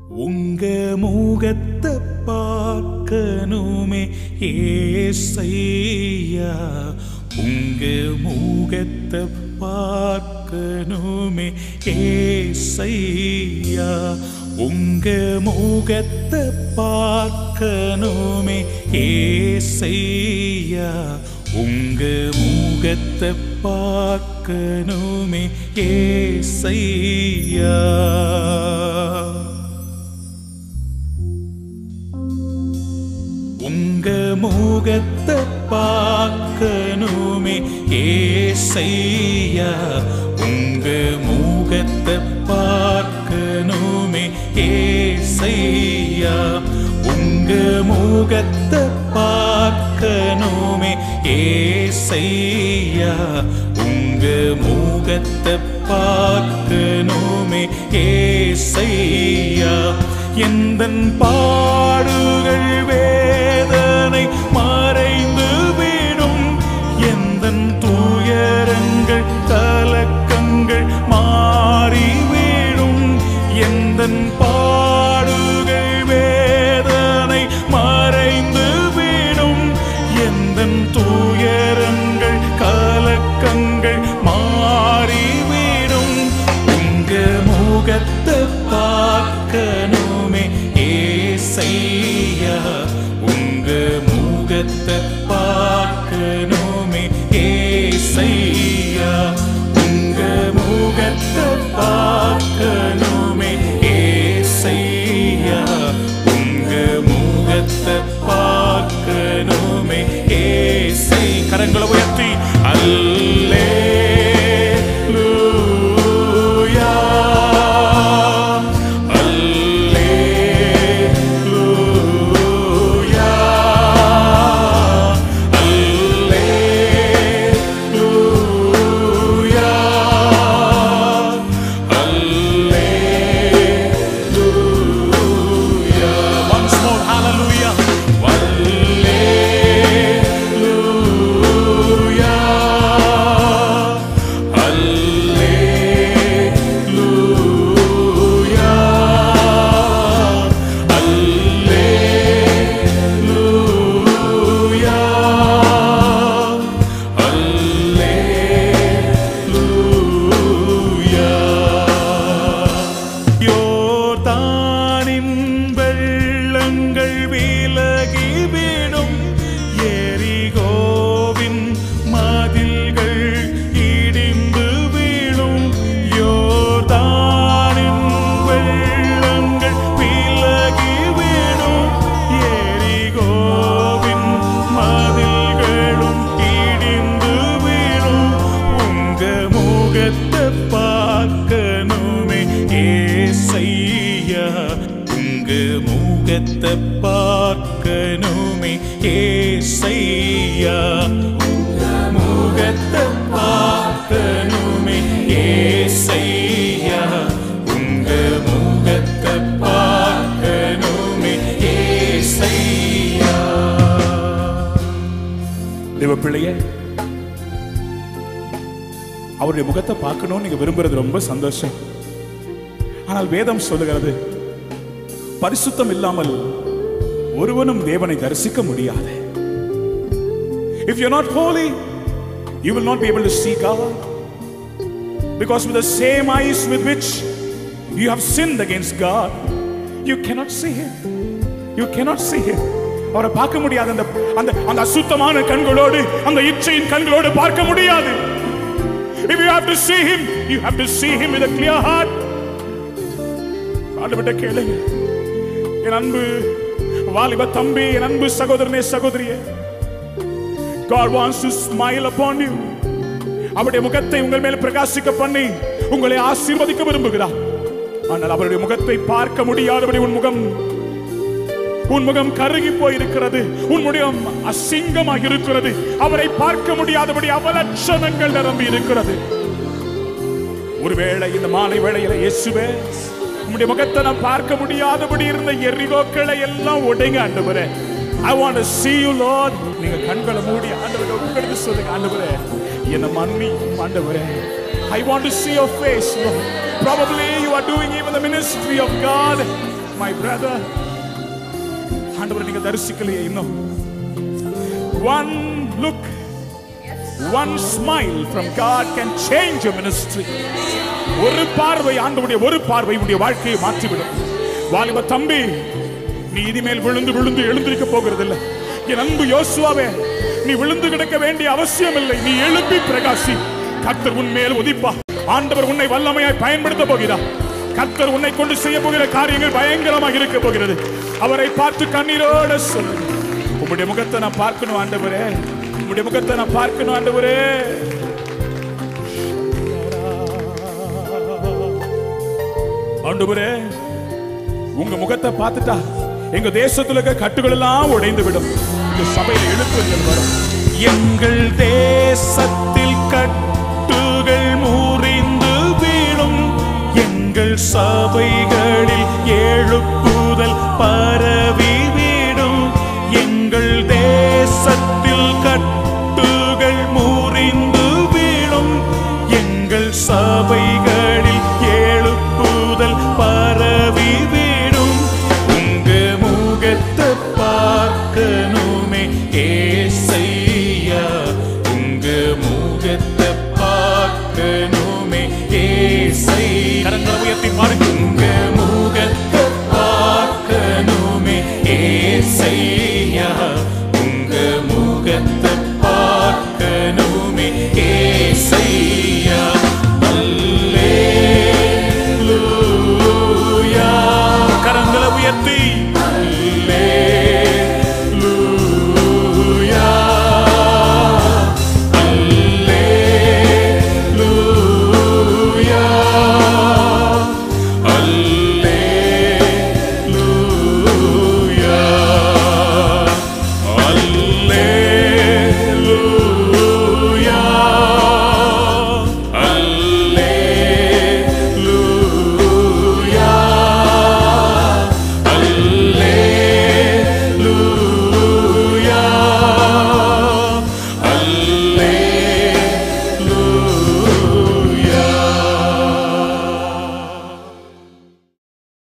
உங்க முகத்தை பார்க்கணுமே ஏசையா உங்க முகத்தை பார்க்கணுமே ஏசையா உங்க முகத்தை பார்க்கணுமே ஏசையா உங்க முகத்தை பார்க்கணுமே ஏசையா உங்க முகத்தை பார்க்கணுமே ஏசையா உங்க முகத்தை பார்க்கணுமே ஏசையா உங்க முகத்தை பார்க்கணுமே ஏசையா உங்க முகத்தை பார்க்கணுமே ஏசையா எந்தன் பாடுகள் வேதனை மறைந்து விடும் எந்தன் துயரங்கள் கலக்கங்கள் மாறிவிடும் எந்தன் பாடுகள் வேதனை மறைந்து விடும் எந்தன் துயரங்கள் கலக்கங்கள் மாறிவிடும் உங்க முகத்தை பார்க்கணுமே ஏசையா உங்க முகத்தை பார்க்கணுமே ஏசையா உங்க முகத்தை பார்க்கணுமே ஏசையா உங்க முகத்தை பார்க்கணுமே ஏசை கரங்களை உயர்த்தி அல்லே Once more, hallelujah. Hallelujah. யோர்தானின் வெள்ளங்கள் விலகிவிடும் எரிகோவின் மதில்கள் இடிந்து விழும் யோர்தானின் வெள்ளங்கள் விலகிவிடும் எரிகோவின் மதில்களும் இடிந்து விழும் உங்க முகத்தை பார்க்கணுமே ஏசையா உங்க முகத்தை பார்க்கணுமே ஏசையா உங்க முகத்தை பார்க்கணுமே ஏசையா உங்க முகத்தை பார்க்கணுமே ஏசையா தேவ பிள்ளையே அவருடைய முகத்தை பார்க்கணும்னு நீங்க விரும்புறது ரொம்ப சந்தோஷம் ஆனால் வேதம் சொல்லுகிறது பரிசுத்தம் இல்லாமல் ஒருவனும் தேவனை தரிசிக்க முடியாது if you're not holy you will not be able to see god because with the same eyes with which you have sinned against god you cannot see him you cannot see him அவரை பார்க்க முடியாது அந்த அந்த அந்த அசுத்தமான கண்களோடு அந்த இச்சையின் கண்களோடு பார்க்க முடியாது if you have to see him you have to see him with a clear heart ஆண்டவர்கிட்ட கேளுங்க என் அன்பு வாலிப தம்பி என் அன்பு சகோதரனே சகோதரியே God wants to smile upon you அவருடைய முகத்தை உங்கள் மேல் பிரகாசிக்க பண்ணி உங்களை ஆசீர்வதிக்க விரும்புகிறார் ஆனால் அவருடைய முகத்தை பார்க்க முடியாதபடி உன் முகம் உன் முகம் கருகி போயிருக்கிறது உன் முகம் அசிங்கமாக இருக்கிறது அவரை பார்க்க முடியாதபடி அவலட்சணங்கள் நிரம்பி இருக்கிறது ஒருவேளை இந்த மாலை வேளையில இயேசுவே உம்முடைய முகத்தை நான் பார்க்க முடியாதபடி இருந்த எரிகோக்களை எல்லாம் உடைங்க ஆண்டவரே I want to see you Lord நீங்க கண்களை மூடி ஆண்டவரே உங்களுக்கு சொல்லுங்க ஆண்டவரே என்ன மன்னியும் ஆண்டவரே I want to see your face Lord probably you are doing even the ministry of God my brother ஆண்டவர் நீங்க தரிசிக்கலையே இன்னும் one look one smile from God can change ministry ஒரு பார்வை ஆண்டவருடைய ஒரு பார்வை உன்னுடைய வாழ்க்கையை மாற்றிவிடும் வாலிப தம்பி நீ இனிமேல் விழுந்து விழுந்து எழுந்திருக்க போகிறது இல்லை என் அன்பு யோசுவாவே நீ விழுந்து கிடக்க வேண்டிய அவசியம் இல்லை நீ எழுப்பி பிரகாசி கர்த்தர் உன் மேல் உதிப்பா ஆண்டவர் உன்னை வல்லமையாய் பயன்படுத்த போகிறார் கர்த்தர் உன்னை கொண்டு செய்ய போகிற காரியங்கள் பயங்கரமாக இருக்க போகிறது அவரை பார்த்து கண்ணீரோட சொல்லு உம்முடைய முகத்தை நான் பார்க்கணும் ஆண்டவரே உம்முடைய முகத்தை நான் பார்க்கணும் ஆண்டவரே ஆண்டவரே உங்க முகத்தை பார்த்துட்டா எங்க தேசத்துல இருக்க கட்டுகள் எல்லாம் உடைந்து விடும் இந்த சபையில எழுப்புதல் வரும் எங்கள் தேசத்தில் கட்டுகள் முறிந்து வீழும் எங்கள் சபைகளில் எழுப்புதல் பரவி வீடும் எங்கள் தேசத்தில் கட்டுகள் முறிந்து வீழும் எங்கள் சபைகளில் எழுப்புதல் பரவி வீடும் உங்க முகத்தை பார்க்கணுமே ஏசையா உங்க முகத்தை பார்க்கணுமே ஏசை கரங்களை உயர்த்தி பாடு